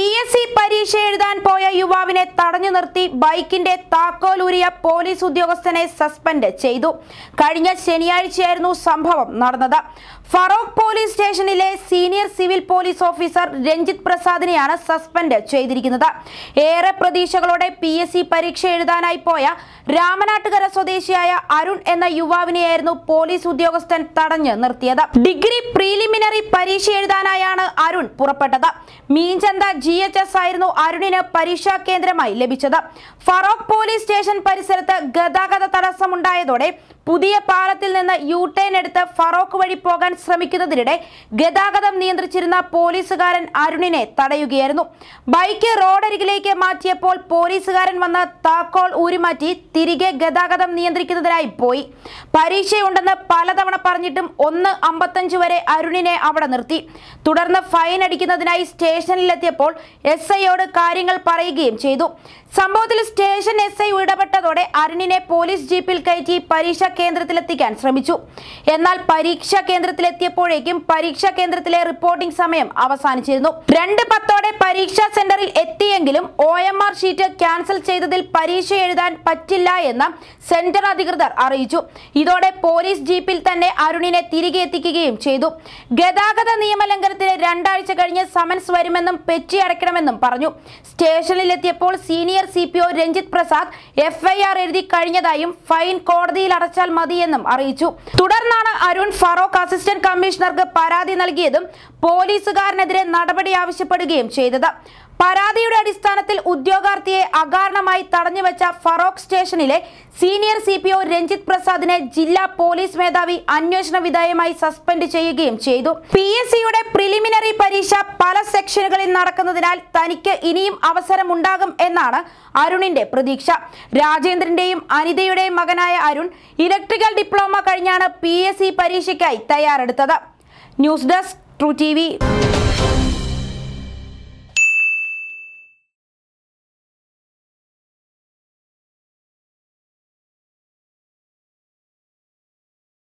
S C പരീക്ഷ എഴുതാൻ പോയ യുവാവിനെ തടഞ്ഞു നിർത്തി ബൈക്കിന്റെ താക്കോലൂരിയ പോലീസ് ഉദ്യോഗസ്ഥനെ സസ്പെൻഡ് ചെയ്തു കഴിഞ്ഞ ശനിയാഴ്ചയായിരുന്നു സംഭവം നടന്നത് ഫറോക്ക് പോലീസ് സ്റ്റേഷനിലെ senior civil police officer Ranjith പ്രസാദിനെയാണ് സസ്പെൻഡ് ചെയ്തിരിക്കുന്നത് ഏറെ പ്രതീക്ഷകളോടെ പി എസ് സി പരീക്ഷ എഴുതാനായി പോയ രാമനാട്ടുകര സ്വദേശിയായ അരുൺ എന്ന യുവാവിനെയായിരുന്നു പോലീസ് ഉദ്യോഗസ്ഥൻ തടഞ്ഞു നിർത്തിയത് ഡിഗ്രി പ്രീലിമിനറി പരീക്ഷ എഴുതാനായാണ് അരുൺ പുറപ്പെട്ടത് മീൻചന്ത ജി എച്ച് എസ് ആയിരുന്നു അരുണിന് പരീക്ഷാ കേന്ദ്രമായി ലഭിച്ചത് ഫറോക്ക് പോലീസ് സ്റ്റേഷൻ പരിസരത്ത് ഗതാഗത തടസ്സമുണ്ടായതോടെ പുതിയ പാലത്തിൽ നിന്ന് യു ടേൺ എടുത്ത് ഫറോക്ക് വഴി പോകാൻ ശ്രമിക്കുന്നതിനിടെ ഗതാഗതം നിയന്ത്രിച്ചിരുന്ന പോലീസുകാരൻ അരുണിനെ തടയുകയായിരുന്നു ബൈക്ക് റോഡരികിലേക്ക് മാറ്റിയപ്പോൾ പോലീസുകാരൻ വന്ന് താക്കോൽ ഊരിമാറ്റി തിരികെ ഗതാഗതം നിയന്ത്രിക്കുന്നതിനായി പോയി പരീക്ഷയുണ്ടെന്ന് പലതവണ പറഞ്ഞിട്ടും ഒന്ന് അമ്പത്തഞ്ച് വരെ അരുണിനെ അവിടെ നിർത്തി തുടർന്ന് ഫൈൻ അടിക്കുന്നതിനായി സ്റ്റേഷനിലെത്തിയപ്പോൾ എസ് ഐയോട് കാര്യങ്ങൾ പറയുകയും ചെയ്തു സംഭവത്തിൽ സ്റ്റേഷൻ എസ് ഐ ഇടപെട്ടതോടെ അരുണിനെ പോലീസ് ജീപ്പിൽ കയറ്റി പരീക്ഷാ കേന്ദ്രത്തിലെത്തിക്കാൻ ശ്രമിച്ചു എന്നാൽ പരീക്ഷാ കേന്ദ്രത്തിലെത്തിയപ്പോഴേക്കും പരീക്ഷാ കേന്ദ്രത്തിലെ റിപ്പോർട്ടിംഗ് സമയം അവസാനിച്ചിരുന്നു രണ്ട് പത്തോടെ പരീക്ഷാ സെന്ററിൽ എത്തിയെങ്കിലും O M R sheet cancel ചെയ്തതിൽ പരീക്ഷ എഴുതാൻ പറ്റില്ല എന്ന് സെന്റർ അധികൃതർ അറിയിച്ചു ഇതോടെ പോലീസ് ജീപ്പിൽ തന്നെ അരുണിനെ തിരികെ എത്തിക്കുകയും ചെയ്തു ഗതാഗത നിയമലംഘനത്തിന് രണ്ടാഴ്ച കഴിഞ്ഞ് സമൻസ് വരുമെന്നും പെറ്റി അടയ്ക്കണമെന്നും പറഞ്ഞു സ്റ്റേഷനിലെത്തിയപ്പോൾ senior C P O Ranjith Prasad FIR എഴുതി കഴിഞ്ഞതായും ഫൈൻ കോടതിയിൽ അടച്ചാൽ മതിയെന്നും അറിയിച്ചു തുടർന്നാണ് അരുൺ ഫറോക്ക് അസിസ്റ്റന്റ് കമ്മീഷണർക്ക് പരാതി നൽകിയതും പോലീസുകാരനെതിരെ നടപടി ആവശ്യപ്പെടുകയും ചെയ്തത് പരാതിയുടെ അടിസ്ഥാനത്തിൽ ഉദ്യോഗാർത്ഥിയെ അകാരണമായി തടഞ്ഞുവെച്ച ഫറോക്ക് സ്റ്റേഷനിലെ senior C P O Ranjith പ്രസാദിനെ ജില്ലാ പോലീസ് മേധാവി അന്വേഷണ വിധേയമായി സസ്പെൻഡ് ചെയ്യുകയും ചെയ്തു പി എസ് സിയുടെ പ്രിലിമിനറി പരീക്ഷ പല സെക്ഷനുകളിൽ നടക്കുന്നതിനാൽ തനിക്ക് ഇനിയും അവസരമുണ്ടാകും എന്നാണ് അരുണിന്റെ പ്രതീക്ഷ രാജേന്ദ്രന്റെയും അനിതയുടെയും മകനായ അരുൺ ഇലക്ട്രിക്കൽ ഡിപ്ലോമ കഴിഞ്ഞാണ് പി എസ് സി പരീക്ഷയ്ക്കായി തയ്യാറെടുത്തത് ന്യൂസ് ഡെസ്ക് ട്രൂ ടി